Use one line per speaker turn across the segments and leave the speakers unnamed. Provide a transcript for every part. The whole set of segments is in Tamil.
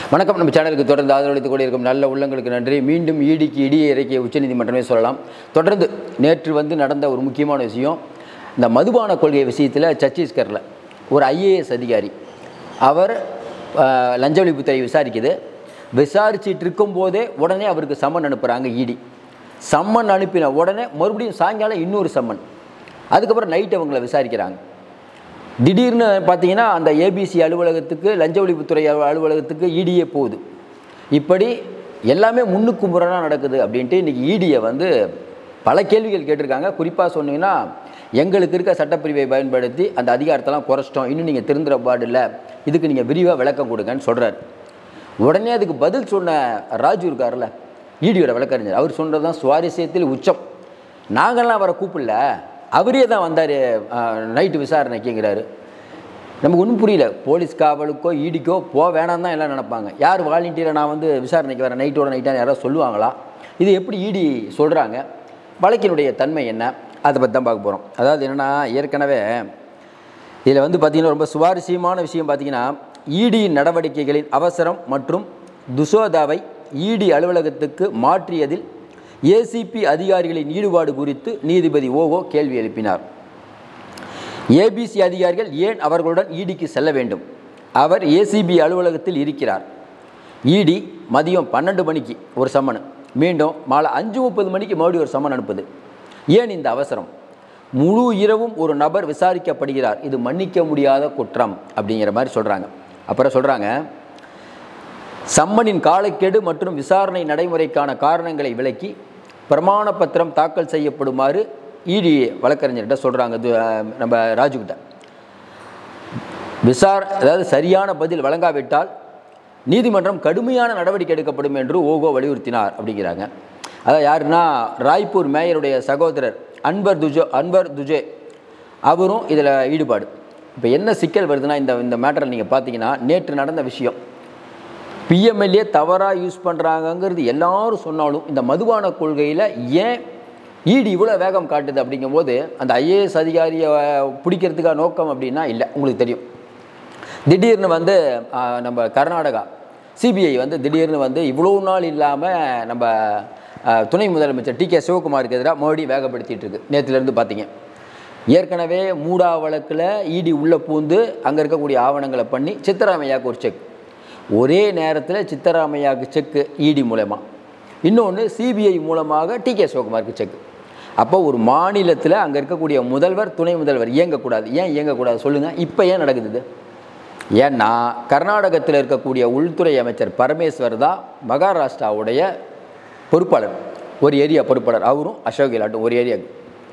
வணக்கம் நம்ம சேனலுக்கு தொடர்ந்து ஆதரவளித்துக் கொண்டிருக்கும் நல்ல உள்ளங்களுக்கு நன்றி மீண்டும் ஈடிக்கு இடியை இறக்கிய உச்சநீதிமன்றமே சொல்லலாம் தொடர்ந்து நேற்று வந்து நடந்த ஒரு முக்கியமான விஷயம் இந்த மதுபான கொள்கை விஷயத்தில் சத்தீஸ்கரில் ஒரு ஐஏஎஸ் அதிகாரி அவர் அஹ், லஞ்ச ஒழிப்புத்துறை விசாரிக்குது விசாரிச்சிட்டு இருக்கும்போதே உடனே அவருக்கு சம்மன் அனுப்புகிறாங்க இடி சம்மன் அனுப்பின உடனே மறுபடியும் சாயங்காலம் இன்னொரு சம்மன் அதுக்கப்புறம் நைட் அவங்கள விசாரிக்கிறாங்க திடீர்னு பார்த்தீங்கன்னா அந்த ஏபிசி அலுவலகத்துக்கு லஞ்ச ஒழிப்புத்துறை அலு- அலுவலகத்துக்கு இடியே போகுது இப்படி எல்லாமே முன்னுக்கு முரணாக நடக்குது அப்படின்ட்டு இன்றைக்கி இடியை வந்து பல கேள்விகள் கேட்டிருக்காங்க குறிப்பாக சொன்னீங்கன்னா எங்களுக்கு இருக்க சட்டப்பிரிவை பயன்படுத்தி அந்த அதிகாரத்தெல்லாம் குறைச்சிட்டோம் இன்னும் நீங்கள் திருந்துற பாடில்ல இதுக்கு நீங்கள் விரிவாக விளக்கம் கொடுங்கன்னு சொல்கிறார் உடனே அதுக்கு பதில் சொன்ன ராஜு இருக்கார்ல ஈடியோட வழக்கறிஞர் அவர் சொன்னது தான் சுவாரஸ்யத்தில் உச்சம் நாங்கள்லாம் அவரை கூப்பிடல அவரே தான் வந்தார் நைட்டு விசாரணைக்குங்கிறாரு நமக்கு ஒன்றும் புரியல போலீஸ் காவலுக்கோ ஈடிக்கோ போ வேணாம் தான் எல்லாம் நினைப்பாங்க யார் வாலண்டியரை நான் வந்து விசாரணைக்கு வரேன் நைட்டோட நைட்டாக யாராவது சொல்லுவாங்களா இது எப்படி ஈடி சொல்கிறாங்க வழக்கினுடைய தன்மை என்ன அதை பற்றி தான் பார்க்க போகிறோம் அதாவது என்னென்னா ஏற்கனவே இதில் வந்து பார்த்திங்கன்னா ரொம்ப சுவாரஸ்யமான விஷயம் பார்த்தீங்கன்னா ஈடியின் நடவடிக்கைகளின் அவசரம் மற்றும் துசோதாவை ஈடி அலுவலகத்துக்கு மாற்றியதில் ஏசிபி அதிகாரிகளின் ஈடுபாடு குறித்து நீதிபதி ஓகோ கேள்வி எழுப்பினார் ஏபிசி அதிகாரிகள் ஏன் அவர்களுடன் ஈடிக்கு செல்ல வேண்டும் அவர் ஏசிபி அலுவலகத்தில் இருக்கிறார் இடி மதியம் பன்னெண்டு மணிக்கு ஒரு சம்மன் மீண்டும் மாலை அஞ்சு முப்பது மணிக்கு மறுபடியும் ஒரு சம்மன் அனுப்புது ஏன் இந்த அவசரம் முழு இரவும் ஒரு நபர் விசாரிக்கப்படுகிறார் இது மன்னிக்க முடியாத குற்றம் அப்படிங்கிற மாதிரி சொல்கிறாங்க அப்புறம் சொல்கிறாங்க சம்மனின் காலக்கெடு மற்றும் விசாரணை நடைமுறைக்கான காரணங்களை விளக்கி பிரமாண பத்திரம் தாக்கல் செய்யப்படுமாறு இடி வழக்கறிஞர்கிட்ட சொல்கிறாங்க நம்ம ராஜுக்கிட்ட விசார் அதாவது சரியான பதில் வழங்காவிட்டால் நீதிமன்றம் கடுமையான நடவடிக்கை எடுக்கப்படும் என்று ஓகோ வலியுறுத்தினார் அப்படிங்கிறாங்க அதாவது யாருன்னா ராய்ப்பூர் மேயருடைய சகோதரர் அன்வர் துஜோ அன்வர் துஜே அவரும் இதில் ஈடுபாடு இப்போ என்ன சிக்கல் வருதுன்னா இந்த இந்த மேட்டரில் நீங்கள் பார்த்தீங்கன்னா நேற்று நடந்த விஷயம் பிஎம்எல்ஏ தவறாக யூஸ் பண்ணுறாங்கங்கிறது எல்லாரும் சொன்னாலும் இந்த மதுபான கொள்கையில் ஏன் ஈடு இவ்வளோ வேகம் காட்டுது அப்படிங்கும்போது அந்த ஐஏஎஸ் அதிகாரியை பிடிக்கிறதுக்காக நோக்கம் அப்படின்னா இல்லை உங்களுக்கு தெரியும் திடீர்னு வந்து ஆ, நம்ம கர்நாடகா சிபிஐ வந்து திடீர்னு வந்து இவ்வளோ நாள் இல்லாமல் நம்ம ஆ, துணை முதலமைச்சர் டி கே சிவகுமாருக்கு எதிராக மறுபடியும் வேகப்படுத்திட்டு இருக்கு நேற்றுலேருந்து பார்த்தீங்க ஏற்கனவே மூடா வழக்கில் இடி உள்ளே பூந்து அங்கே இருக்கக்கூடிய ஆவணங்களை பண்ணி சித்தராமையாவுக்கு ஒரு செக் ஒரே நேரத்தில் சித்தராமையாவுக்கு செக்கு இடி மூலமா இன்னொன்று சிபிஐ மூலமாக டி கே சிவகுமாருக்கு செக் அப்போ ஒரு மாநிலத்தில் அங்கே இருக்கக்கூடிய முதல்வர் துணை முதல்வர் இயங்கக்கூடாது ஏன் இயங்கக்கூடாது சொல்லுங்கள் இப்போ ஏன் நடக்குது இது ஏன்னா கர்நாடகத்தில் இருக்கக்கூடிய உள்துறை அமைச்சர் பரமேஸ்வர் தான் மகாராஷ்டிராவுடைய பொறுப்பாளர் ஒரு ஏரியா பொறுப்பாளர் அவரும் அசோக் கெலாட்டும் ஒரு ஏரியாவுக்கு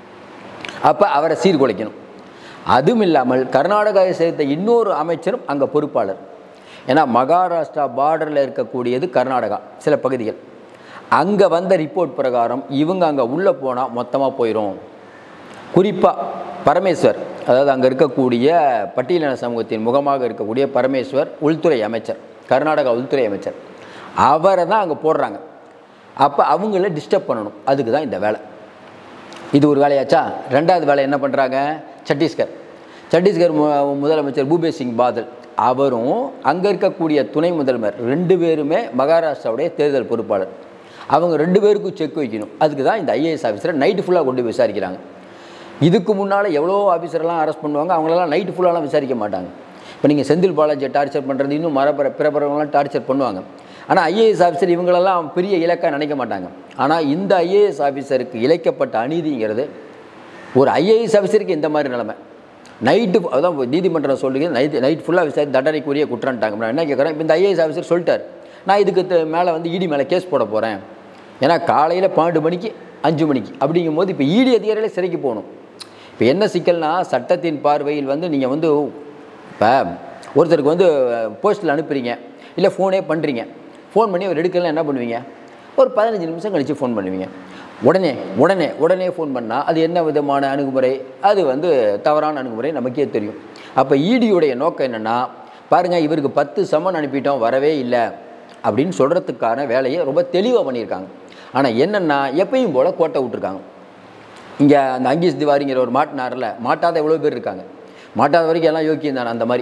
அப்போ அவரை சீர்குலைக்கணும் அதுவும் இல்லாமல் கர்நாடகாவை சேர்த்த இன்னொரு அமைச்சரும் அங்கே பொறுப்பாளர் ஏன்னா மகாராஷ்டிரா பார்டரில் இருக்கக்கூடியது கர்நாடகா சில பகுதிகள் அங்கே வந்த ரிப்போர்ட் பிரகாரம் இவங்க அங்கே உள்ளே போனால் மொத்தமாக போயிடும் குறிப்பாக பரமேஸ்வர் அதாவது அங்கே இருக்கக்கூடிய பட்டியலின சமூகத்தின் முகமாக இருக்கக்கூடிய பரமேஸ்வர் உள்துறை அமைச்சர் கர்நாடகா உள்துறை அமைச்சர் அவரை தான் அங்கே போடுறாங்க அப்போ அவங்கள டிஸ்டர்ப் பண்ணணும் அதுக்கு தான் இந்த வேலை இது ஒரு வேலையாச்சா ரெண்டாவது வேலை என்ன பண்ணுறாங்க சத்தீஸ்கர் சத்தீஸ்கர் மு முதலமைச்சர் பூபேஷ் சிங் பாதல் அவரும் அங்கே இருக்கக்கூடிய துணை முதல்வர் ரெண்டு பேருமே மகாராஷ்டிராவுடைய தேர்தல் பொறுப்பாளர் அவங்க ரெண்டு பேருக்கும் செக் வைக்கணும் அதுக்கு தான் இந்த ஐஏஎஸ் ஆஃபீஸரை நைட்டு ஃபுல்லாக கொண்டு போய் விசாரிக்கிறாங்க இதுக்கு முன்னால் எவ்வளோ ஆஃபீஸர்லாம் அரெஸ்ட் பண்ணுவாங்க அவங்களெல்லாம் நைட்டு ஃபுல்லாலாம் விசாரிக்க மாட்டாங்க இப்போ நீங்கள் செந்தில் பாலாஜியை டார்ச்சர் பண்ணுறது இன்னும் மரபர பிறப்பரவங்களாம் டார்ச்சர் பண்ணுவாங்க ஆனால் ஐஏஎஸ் ஆஃபீஸர் இவங்களெல்லாம் பெரிய இலக்காக நினைக்க மாட்டாங்க ஆனால் இந்த ஐஏஎஸ் ஆஃபீஸருக்கு இழைக்கப்பட்ட அநீதிங்கிறது ஒரு ஐஏஎஸ் ஆஃபீஸருக்கு இந்த மாதிரி நிலைமை நைட்டு அதான் நீதிமன்றம் சொல்லுங்க நைட் நைட் ஃபுல்லாக விசாரி தண்டனைக்குரிய குற்றம்ட்டாங்க நான் என்ன கேட்குறேன் இப்போ இந்த ஐஏஎஸ் ஆஃபீஸர் சொல்லிட்டார் நான் இதுக்கு மேலே வந்து இடி மேலே கேஸ் போட போகிறேன் ஏன்னா காலையில் பன்னெண்டு மணிக்கு அஞ்சு மணிக்கு அப்படிங்கும்போது இப்போ இடி அதிகாரிகளே சிறைக்கு போகணும் இப்போ என்ன சிக்கல்னா சட்டத்தின் பார்வையில் வந்து நீங்கள் வந்து இப்போ ஒருத்தருக்கு வந்து போஸ்ட்டில் அனுப்புறீங்க இல்லை ஃபோனே பண்ணுறீங்க ஃபோன் பண்ணி அவர் எடுக்கலாம் என்ன பண்ணுவீங்க ஒரு பதினஞ்சு நிமிஷம் கழித்து ஃபோன் பண்ணுவீங்க உடனே உடனே உடனே ஃபோன் பண்ணால் அது என்ன விதமான அணுகுமுறை அது வந்து தவறான அணுகுமுறை நமக்கே தெரியும் அப்போ ஈடியுடைய நோக்கம் என்னென்னா பாருங்கள் இவருக்கு பத்து சம்மன் அனுப்பிட்டோம் வரவே இல்லை அப்படின்னு சொல்கிறதுக்கான வேலையை ரொம்ப தெளிவாக பண்ணியிருக்காங்க ஆனால் என்னென்னா எப்பயும் போல் கோட்டை விட்டுருக்காங்க இங்கே அந்த அங்கீஸ் திவாரிங்கிற ஒரு மாட்டினாரில் மாட்டாத எவ்வளோ பேர் இருக்காங்க மாட்டாத வரைக்கும் எல்லாம் யோக்கியம் தானே அந்த மாதிரி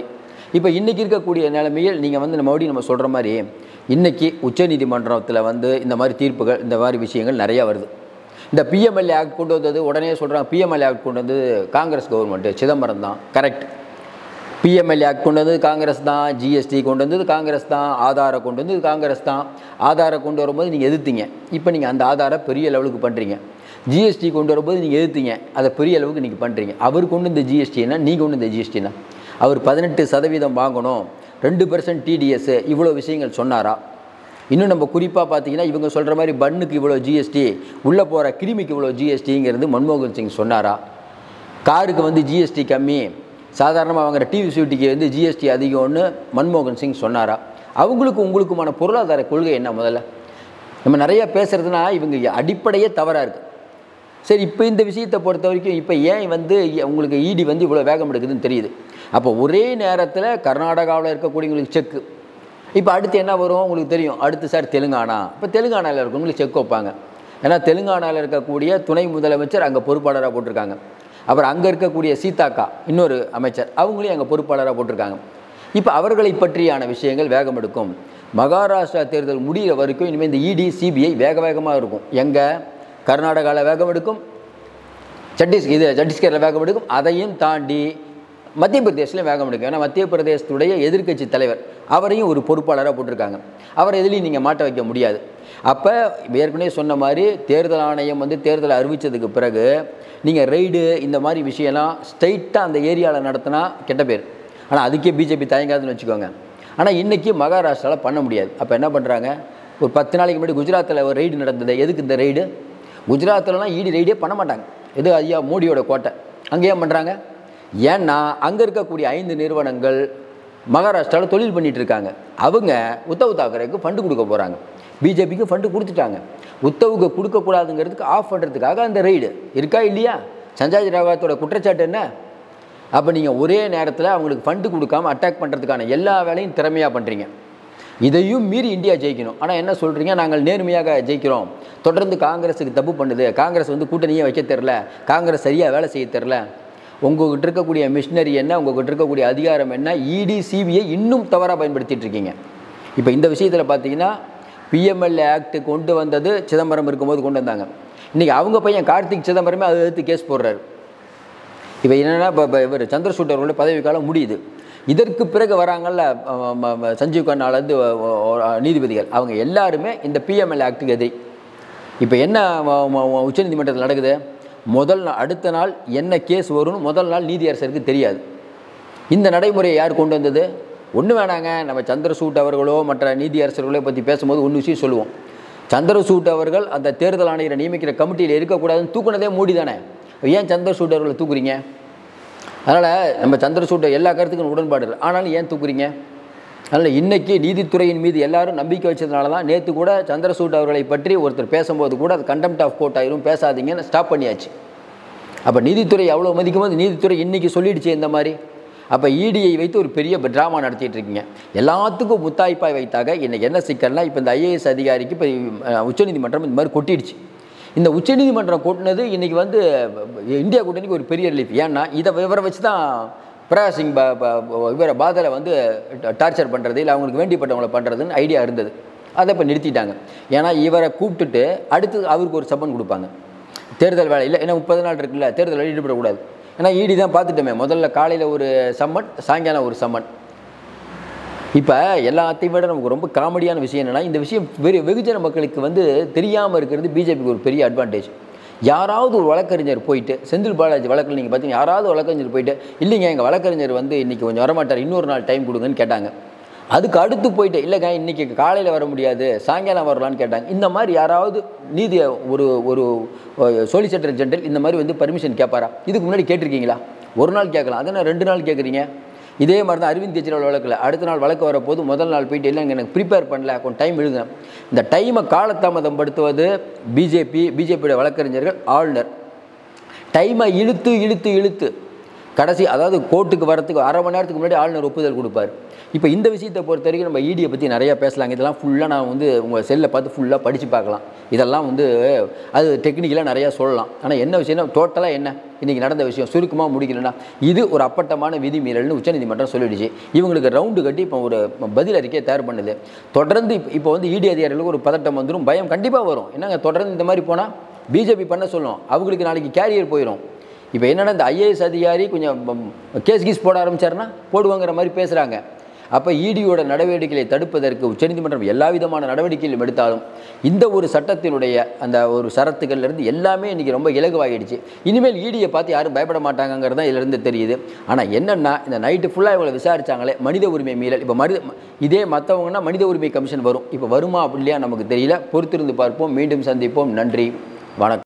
இப்போ இன்றைக்கி இருக்கக்கூடிய நிலைமையில் நீங்கள் வந்து மறுபடியும் நம்ம சொல்கிற மாதிரி இன்றைக்கி உச்சநீதிமன்றத்தில் வந்து இந்த மாதிரி தீர்ப்புகள் இந்த மாதிரி விஷயங்கள் நிறையா வருது இந்த பிஎம்எல்ஏ ஆக்ட் கொண்டு வந்தது உடனே சொல்கிறாங்க பிஎம்எல்ஏ ஆக்ட் கொண்டு வந்தது காங்கிரஸ் கவர்மெண்ட்டு சிதம்பரம் தான் கரெக்ட் பிஎம்எல்ஏ ஆக்ட் கொண்டு வந்தது காங்கிரஸ் தான் ஜிஎஸ்டி கொண்டு வந்தது காங்கிரஸ் தான் ஆதாரை கொண்டு வந்தது காங்கிரஸ் தான் ஆதாரை கொண்டு வரும்போது நீங்கள் எதிர்த்தீங்க இப்போ நீங்கள் அந்த ஆதாரை பெரிய லெவலுக்கு பண்ணுறீங்க ஜிஎஸ்டி கொண்டு வரும்போது நீங்கள் எதிர்த்தீங்க அதை பெரிய அளவுக்கு நீங்கள் பண்ணுறீங்க அவர் கொண்டு வந்த ஜிஎஸ்டினா நீங்கள் கொண்டு வந்த ஜிஎஸ்டினா அவர் பதினெட்டு சதவீதம் வாங்கணும் ரெண்டு பர்சன்ட் டிடிஎஸ் இவ்வளோ விஷயங்கள் சொன்னாரா இன்னும் நம்ம குறிப்பாக பார்த்தீங்கன்னா இவங்க சொல்கிற மாதிரி பன்னுக்கு இவ்வளோ ஜிஎஸ்டி உள்ளே போகிற கிருமிக்கு இவ்வளோ ஜிஎஸ்டிங்கிறது மன்மோகன் சிங் சொன்னாரா காருக்கு வந்து ஜிஎஸ்டி கம்மி சாதாரணமாக வாங்குற டிவி சூட்டிக்கு வந்து ஜிஎஸ்டி அதிகம்னு மன்மோகன் சிங் சொன்னாரா அவங்களுக்கு உங்களுக்குமான பொருளாதார கொள்கை என்ன முதல்ல நம்ம நிறைய பேசுகிறதுனா இவங்க அடிப்படையே தவறாக இருக்குது சரி இப்போ இந்த விஷயத்தை பொறுத்த வரைக்கும் இப்போ ஏன் வந்து உங்களுக்கு இடி வந்து இவ்வளோ வேகம் எடுக்குதுன்னு தெரியுது அப்போ ஒரே நேரத்தில் கர்நாடகாவில் இருக்கக்கூடியவங்களுக்கு செக்கு இப்போ அடுத்து என்ன வரும் உங்களுக்கு தெரியும் அடுத்து சார் தெலுங்கானா இப்போ தெலுங்கானாவில் இருக்கவங்களுக்கு செக் வைப்பாங்க ஏன்னா தெலுங்கானாவில் இருக்கக்கூடிய துணை முதலமைச்சர் அங்கே பொறுப்பாளராக போட்டிருக்காங்க அப்புறம் அங்கே இருக்கக்கூடிய சீதாக்கா இன்னொரு அமைச்சர் அவங்களையும் அங்கே பொறுப்பாளராக போட்டிருக்காங்க இப்போ அவர்களை பற்றியான விஷயங்கள் வேகம் எடுக்கும் மகாராஷ்டிரா தேர்தல் முடிகிற வரைக்கும் இனிமேல் இந்த இடி சிபிஐ வேக வேகமாக இருக்கும் எங்கே கர்நாடகாவில் வேகம் எடுக்கும் சட்டீஸ் இது சத்தீஸ்கரில் வேகம் எடுக்கும் அதையும் தாண்டி மத்திய பிரதேசில் வேகம் எடுக்கும் ஏன்னா மத்திய பிரதேசத்துடைய எதிர்க்கட்சி தலைவர் அவரையும் ஒரு பொறுப்பாளராக போட்டிருக்காங்க அவரை எதுலேயும் நீங்கள் மாட்ட வைக்க முடியாது அப்போ ஏற்கனவே சொன்ன மாதிரி தேர்தல் ஆணையம் வந்து தேர்தலை அறிவித்ததுக்கு பிறகு நீங்கள் ரெய்டு இந்த மாதிரி விஷயம்லாம் ஸ்ட்ரைட்டாக அந்த ஏரியாவில் நடத்தினா கெட்ட பேர் ஆனால் அதுக்கே பிஜேபி தயங்காதுன்னு வச்சுக்கோங்க ஆனால் இன்றைக்கி மகாராஷ்டிராவில் பண்ண முடியாது அப்போ என்ன பண்ணுறாங்க ஒரு பத்து நாளைக்கு முன்னாடி குஜராத்தில் ஒரு ரெய்டு நடந்தது எதுக்கு இந்த ரெய்டு குஜராத்லலாம் ஈடி ரெய்டே பண்ண மாட்டாங்க எது ஐயா மோடியோட கோட்டை அங்கே ஏன் பண்ணுறாங்க ஏன்னா அங்கே இருக்கக்கூடிய ஐந்து நிறுவனங்கள் மகாராஷ்டிராவில் தொழில் பண்ணிட்டு இருக்காங்க அவங்க உத்தவ் தாக்கரேக்கு ஃபண்டு கொடுக்க போகிறாங்க பிஜேபிக்கு ஃபண்டு கொடுத்துட்டாங்க உத்தவுக்கு கொடுக்கக்கூடாதுங்கிறதுக்கு ஆஃப் பண்ணுறதுக்காக அந்த ரெய்டு இருக்கா இல்லையா சஞ்சாய் ராவத்தோட குற்றச்சாட்டு என்ன அப்போ நீங்கள் ஒரே நேரத்தில் அவங்களுக்கு ஃபண்டு கொடுக்காம அட்டாக் பண்ணுறதுக்கான எல்லா வேலையும் திறமையாக பண்ணுறீங்க இதையும் மீறி இந்தியா ஜெயிக்கணும் ஆனால் என்ன சொல்கிறீங்க நாங்கள் நேர்மையாக ஜெயிக்கிறோம் தொடர்ந்து காங்கிரஸுக்கு தப்பு பண்ணுது காங்கிரஸ் வந்து கூட்டணியே வைக்க தெரில காங்கிரஸ் சரியாக வேலை செய்ய தெரில உங்கள்கிட்ட இருக்கக்கூடிய மிஷினரி என்ன உங்கள்கிட்ட இருக்கக்கூடிய அதிகாரம் என்ன இடி சிபிஐ இன்னும் தவறாக பயன்படுத்திட்டு இருக்கீங்க இப்போ இந்த விஷயத்தில் பார்த்தீங்கன்னா பிஎம்எல்ஏ ஆக்ட் கொண்டு வந்தது சிதம்பரம் இருக்கும்போது கொண்டு வந்தாங்க இன்றைக்கி அவங்க பையன் கார்த்திக் சிதம்பரமே அதை எடுத்து கேஸ் போடுறாரு இப்போ என்னென்னா இப்போ இப்போ இவர் சந்திரசூட் அவர்களோட பதவி காலம் முடியுது இதற்கு பிறகு வராங்கல்ல அஹ், ம- ம- சஞ்சீவ் கண்ணாலேருந்து நீதிபதிகள் அவங்க எல்லாருமே இந்த பிஎம்எல் ஆக்டுக்கு எதிரி இப்போ என்ன ம- ம- உச்சநீதிமன்றத்தில் நடக்குது முதல் நாள் அடுத்த நாள் என்ன கேஸ் வரும்னு முதல் நாள் நீதியரசருக்கு தெரியாது இந்த நடைமுறையை யார் கொண்டு வந்தது ஒன்று வேணாங்க நம்ம சந்திரசூட் அவர்களோ மற்ற நீதியரசர்களோ பற்றி பேசும்போது ஒன்று விஷயம் சொல்லுவோம் சந்திரசூட் அவர்கள் அந்த தேர்தல் ஆணையரை நியமிக்கிற கமிட்டியில் இருக்கக்கூடாதுன்னு தூக்குனதே மோடி தானே ஏன் சந்திரசூட் அவர்களை தூக்குறீங்க அதனால் நம்ம சந்திரசூட்டை எல்லா கருத்துக்கும் உடன்பாடு இல்லை ஆனாலும் ஏன் தூக்குறீங்க அதனால் இன்றைக்கி நீதித்துறையின் மீது எல்லாரும் நம்பிக்கை வச்சதுனால தான் நேற்று கூட சந்திரசூட் அவர்களை பற்றி ஒருத்தர் பேசும்போது கூட அது கண்டெம்ட் ஆஃப் கோர்ட் ஆயிரும் பேசாதீங்கன்னு ஸ்டாப் பண்ணியாச்சு அப்போ நீதித்துறை அவ்வளோ மதிக்கும் போது நீதித்துறை இன்றைக்கி சொல்லிடுச்சு இந்த மாதிரி அப்போ இடியை வைத்து ஒரு பெரிய ட்ராமா நடத்திட்டு இருக்கீங்க எல்லாத்துக்கும் முத்தாய்ப்பாய் வைத்தாக இன்னைக்கு என்ன சிக்கல்னா இப்போ இந்த ஐஏஎஸ் அதிகாரிக்கு இப்போ அஹ், உச்சநீதிமன்றம் இந்த மாதிரி கொட்டிடுச்சு இந்த உச்சநீதிமன்றம் கொட்டினது இன்றைக்கி வந்து இந்தியா கூட்டணிக்கு ஒரு பெரிய ரிலீஃப் ஏன்னா இதை விவரம் வச்சு தான் பிரகாஷ் சிங் ப ப- இவரை பாதலை வந்து டார்ச்சர் பண்ணுறது இல்லை அவங்களுக்கு வேண்டிப்பட்டவங்களை பண்ணுறதுன்னு ஐடியா இருந்தது அதை இப்போ நிறுத்திட்டாங்க ஏன்னா இவரை கூப்பிட்டுட்டு அடுத்து அவருக்கு ஒரு சம்மன் கொடுப்பாங்க தேர்தல் வேலை இல்லை ஏன்னா முப்பது நாள் இருக்குல்ல தேர்தல் வேலை ஈடுபடக்கூடாது ஏன்னா ஈடி தான் பார்த்துட்டோமே முதல்ல காலையில் ஒரு சம்மன் சாயங்காலம் ஒரு சம்மன் இப்போ எல்லாத்தையும் விட நமக்கு ரொம்ப காமெடியான விஷயம் என்னென்னா இந்த விஷயம் வெறு வெகுஜன மக்களுக்கு வந்து தெரியாமல் இருக்கிறது பிஜேபிக்கு ஒரு பெரிய அட்வான்டேஜ் யாராவது ஒரு வழக்கறிஞர் போயிட்டு செந்தில் பாலாஜி வழக்கில் நீங்கள் பார்த்தீங்கன்னா யாராவது வழக்கறிஞர் போயிட்டு இல்லைங்க எங்கள் வழக்கறிஞர் வந்து இன்றைக்கி கொஞ்சம் வரமாட்டார் இன்னொரு நாள் டைம் கொடுங்கன்னு கேட்டாங்க அதுக்கு அடுத்து போயிட்டு இல்லைங்க இன்றைக்கி காலையில் வர முடியாது சாயங்காலம் வரலான்னு கேட்டாங்க இந்த மாதிரி யாராவது நீதி ஒரு ஒரு சொலிசிட்டர் ஜெனரல் இந்த மாதிரி வந்து பர்மிஷன் கேட்பாரா இதுக்கு முன்னாடி கேட்டிருக்கீங்களா ஒரு நாள் கேட்கலாம் அதனால் ரெண்டு நாள் கேட்குறீங்க இதே மாதிரி தான் அரவிந்த் கெஜ்ரிவால் வழக்கில் அடுத்த நாள் வழக்கு வரப்போது முதல் நாள் போயிட்டு இல்லைங்க எனக்கு ப்ரிப்பேர் பண்ணல கொஞ்சம் டைம் எழுதுங்க இந்த டைமை காலதாமதம் படுத்துவது பிஜேபி பிஜேபியோட வழக்கறிஞர்கள் ஆளுநர் டைமை இழுத்து இழுத்து இழுத்து கடைசி அதாவது கோர்ட்டுக்கு வரத்துக்கு அரை மணி நேரத்துக்கு முன்னாடி ஆளுநர் ஒப்புதல் கொடுப்பார் இப்போ இந்த விஷயத்தை பொறுத்த வரைக்கும் நம்ம ஈடியை பற்றி நிறையா பேசலாங்க இதெல்லாம் ஃபுல்லாக நான் வந்து உங்கள் செல்லில் பார்த்து ஃபுல்லாக படித்து பார்க்கலாம் இதெல்லாம் வந்து அது டெக்னிக்கலாக நிறையா சொல்லலாம் ஆனால் என்ன விஷயம்னா டோட்டலாக என்ன இன்றைக்கி நடந்த விஷயம் சுருக்கமாக முடிக்கலன்னா இது ஒரு அப்பட்டமான விதிமீறல்னு உச்சநீதிமன்றம் சொல்லிடுச்சு இவங்களுக்கு ரவுண்டு கட்டி இப்போ ஒரு பதில் அறிக்கையை தயார் பண்ணுது தொடர்ந்து இப்போ இப்போ வந்து இடி அதிகாரிகளுக்கு ஒரு பதட்டம் வந்துடும் பயம் கண்டிப்பாக வரும் என்னங்க தொடர்ந்து இந்த மாதிரி போனால் பிஜேபி பண்ண சொல்லும் அவங்களுக்கு நாளைக்கு கேரியர் போயிடும் இப்போ என்னென்னா இந்த ஐஏஎஸ் அதிகாரி கொஞ்சம் கேஸ் கீஸ் போட ஆரம்பிச்சாருன்னா போடுவாங்கிற மாதிரி பேசுகிறாங்க அப்போ இடியோட நடவடிக்கைகளை தடுப்பதற்கு உச்சநீதிமன்றம் எல்லா விதமான நடவடிக்கைகளும் எடுத்தாலும் இந்த ஒரு சட்டத்தினுடைய அந்த ஒரு சரத்துகள்லேருந்து எல்லாமே இன்றைக்கி ரொம்ப இலகுவாகிடுச்சு இனிமேல் ஈடியை பார்த்து யாரும் பயப்பட மாட்டாங்கங்கிறது தான் இதிலிருந்து தெரியுது ஆனால் என்னென்னா இந்த நைட்டு ஃபுல்லாக இவங்களை விசாரிச்சாங்களே மனித உரிமை மீறல் இப்போ மனித இதே மற்றவங்கன்னா மனித உரிமை கமிஷன் வரும் இப்போ வருமா அப்படி இல்லையா நமக்கு தெரியல பொறுத்திருந்து பார்ப்போம் மீண்டும் சந்திப்போம் நன்றி வணக்கம்